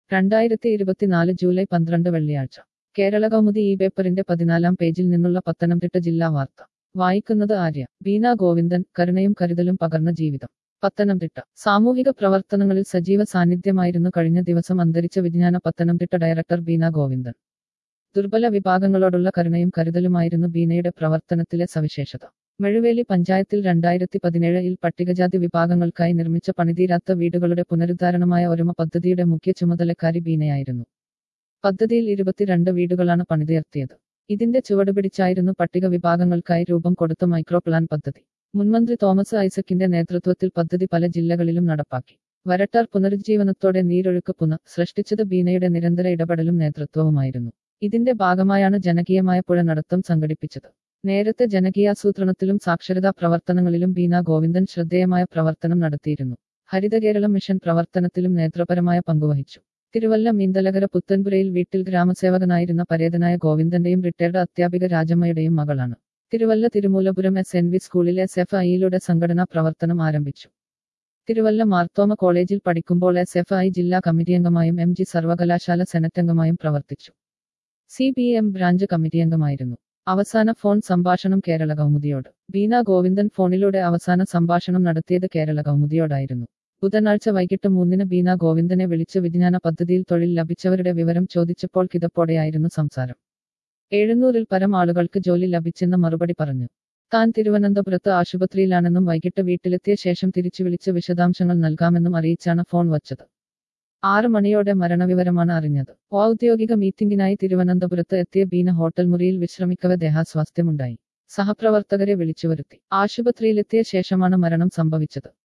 രണ്ടായിരത്തി ഇരുപത്തിനാല് ജൂലൈ പന്ത്രണ്ട് വെള്ളിയാഴ്ച കേരള കൗമുദി ഈ പേപ്പറിന്റെ പതിനാലാം പേജിൽ നിന്നുള്ള പത്തനംതിട്ട ജില്ലാ വാർത്ത വായിക്കുന്നത് ആര്യ ബീന ഗോവിന്ദൻ കരുണയും കരുതലും പകർന്ന ജീവിതം പത്തനംതിട്ട സാമൂഹിക പ്രവർത്തനങ്ങളിൽ സജീവ സാന്നിധ്യമായിരുന്നു കഴിഞ്ഞ ദിവസം അന്തരിച്ച വിജ്ഞാന പത്തനംതിട്ട ഡയറക്ടർ ബീന ഗോവിന്ദൻ ദുർബല വിഭാഗങ്ങളോടുള്ള കരുണയും കരുതലുമായിരുന്നു ബീനയുടെ പ്രവർത്തനത്തിലെ സവിശേഷത മെഴുവേലി പഞ്ചായത്തിൽ രണ്ടായിരത്തി പതിനേഴിൽ പട്ടികജാതി വിഭാഗങ്ങൾക്കായി നിർമ്മിച്ച പണിതീരാത്ത വീടുകളുടെ പുനരുദ്ധാരണമായ ഒരുമ പദ്ധതിയുടെ മുഖ്യ ചുമതലക്കാരി ബീനയായിരുന്നു പദ്ധതിയിൽ ഇരുപത്തിരണ്ട് വീടുകളാണ് പണിതുയർത്തിയത് ഇതിന്റെ ചുവടുപിടിച്ചായിരുന്നു പട്ടിക വിഭാഗങ്ങൾക്കായി രൂപം കൊടുത്ത മൈക്രോ പ്ലാൻ പദ്ധതി മുൻമന്ത്രി തോമസ് ഐസക്കിന്റെ നേതൃത്വത്തിൽ പദ്ധതി പല ജില്ലകളിലും നടപ്പാക്കി വരട്ടാർ പുനരുജ്ജീവനത്തോടെ നീരൊഴുക്ക് പുന സൃഷ്ടിച്ചത് ബീനയുടെ നിരന്തര ഇടപെടലും നേതൃത്വവുമായിരുന്നു ഇതിന്റെ ഭാഗമായാണ് ജനകീയമായ പുഴ നടത്തം സംഘടിപ്പിച്ചത് നേരത്തെ ജനകീയാസൂത്രണത്തിലും സാക്ഷരതാ പ്രവർത്തനങ്ങളിലും ബീന ഗോവിന്ദൻ ശ്രദ്ധേയമായ പ്രവർത്തനം നടത്തിയിരുന്നു ഹരിതകേരളം മിഷൻ പ്രവർത്തനത്തിലും നേതൃപരമായ പങ്കുവഹിച്ചു തിരുവല്ല മീന്തലകര പുത്തൻപുരയിൽ വീട്ടിൽ ഗ്രാമസേവകനായിരുന്ന പരേതനായ ഗോവിന്ദന്റെയും റിട്ടയർഡ് അധ്യാപിക രാജമ്മയുടെയും മകളാണ് Thiruvalla Thirumoolapuram S N V സ്കൂളിൽ എസ് എഫ് ഐയിലൂടെ സംഘടനാ പ്രവർത്തനം ആരംഭിച്ചു തിരുവല്ല മാർത്തോമ കോളേജിൽ പഠിക്കുമ്പോൾ എസ് എഫ് ഐ ജില്ലാ കമ്മിറ്റി അംഗമായും എം ജി സർവകലാശാല സെനറ്റ് അംഗമായും പ്രവർത്തിച്ചു C P M branch committee അംഗമായിരുന്നു അവസാന ഫോൺ സംഭാഷണം കേരള കൗമുദിയോട് ബീന ഗോവിന്ദൻ ഫോണിലൂടെ അവസാന സംഭാഷണം നടത്തിയത് കേരള കൗമുദിയോടായിരുന്നു ബുധനാഴ്ച വൈകിട്ട് മൂന്നിന് ബീന ഗോവിന്ദനെ വിളിച്ച് വിജ്ഞാന പദ്ധതിയിൽ തൊഴിൽ ലഭിച്ചവരുടെ വിവരം ചോദിച്ചപ്പോൾ കിതപ്പോടെയായിരുന്നു സംസാരം എഴുന്നൂറിൽ പരം ആളുകൾക്ക് ജോലി ലഭിച്ചെന്ന് മറുപടി പറഞ്ഞു താൻ തിരുവനന്തപുരത്ത് ആശുപത്രിയിലാണെന്നും വൈകിട്ട് വീട്ടിലെത്തിയ ശേഷം തിരിച്ചു വിളിച്ച് വിശദാംശങ്ങൾ നൽകാമെന്നും അറിയിച്ചാണ് ഫോൺ വച്ചത് ആറ് മണിയോടെ മരണവിവരമാണ് അറിഞ്ഞത് ഔദ്യോഗിക മീറ്റിംഗിനായി തിരുവനന്തപുരത്ത് എത്തിയ ബീന ഹോട്ടൽ മുറിയിൽ വിശ്രമിക്കവെ ദേഹാസ്വാസ്ഥ്യമുണ്ടായി സഹപ്രവർത്തകരെ വിളിച്ചുവരുത്തി ആശുപത്രിയിലെത്തിയ ശേഷമാണ് മരണം സംഭവിച്ചത്